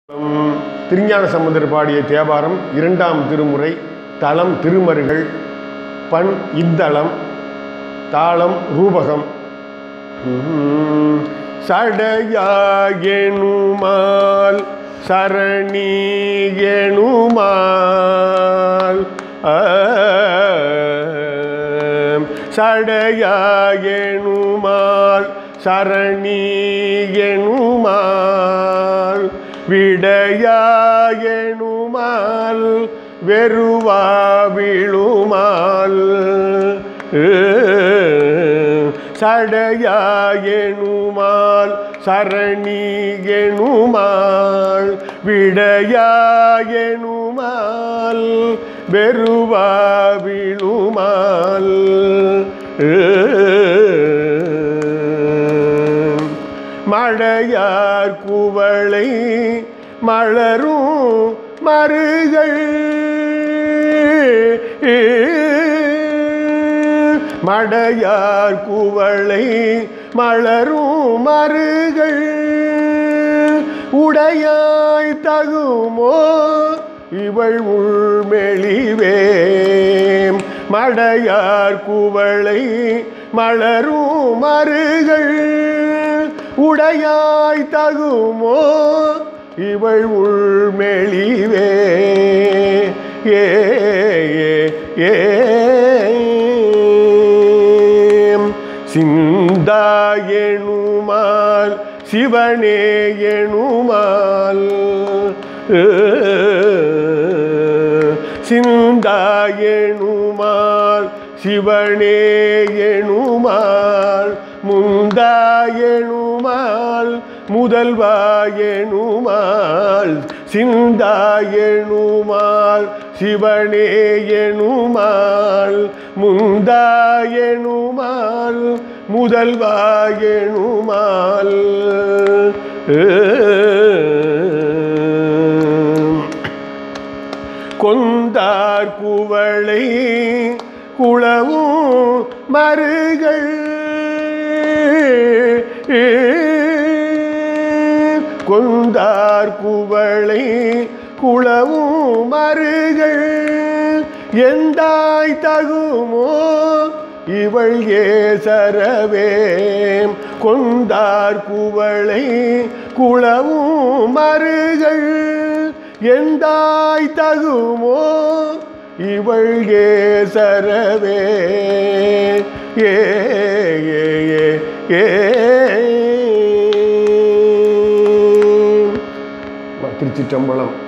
உம், திருஞான சம்பந்தர் பாடிய தேவாரம் இரண்டாம் திருமுறை தலம் திருமருகள் பண் இந்தளம் தாளம் ரூபகம் உம், சடையாகெனுமால் சரணியெனுமால் ஆம், சடையாகெனுமால் சரணியெனுமால் விடையாயெனுமால் வெறுவா விழுமால் சடையாயெனுமால் சரணியெனுமால் விடையாயெனுமால் வெறுவா விழுமால் மழையார் குவளை மலரும் மருகள் மடையார் குவளை மலரும் மருகள் உடையாய் தகுமோ இவள் உள்மெளிவேம் மடையார் குவளை மலரும் மருகள் உடையாய் தகுமோ இவள் உள்மெளிவே ஏ ஏ, ஏ சிந்தா எனுமால் சிவனே எனுமால் சிந்தா எனுமால் சிவனே எனுமால் முந்தா எனுமால் முதல்வா எனுமால் சிந்தா எனுமால் சிவனே எனுமால் முந்தா எனுமால் முதல்வா எனுமால் கொந்தார் குவளை குளவும் மருகள் கொந்தார் குவளை குளவும் மருகள் எந்தாய் தகுமோ இவள் ஏசரவேம் கொந்தார் குவளை குளவும் மருகள் எந்தாய் தகுமோ இவள் ஏசரவே ஏ ஏ ஏ ஏ திருச்சிற்றம்பலம்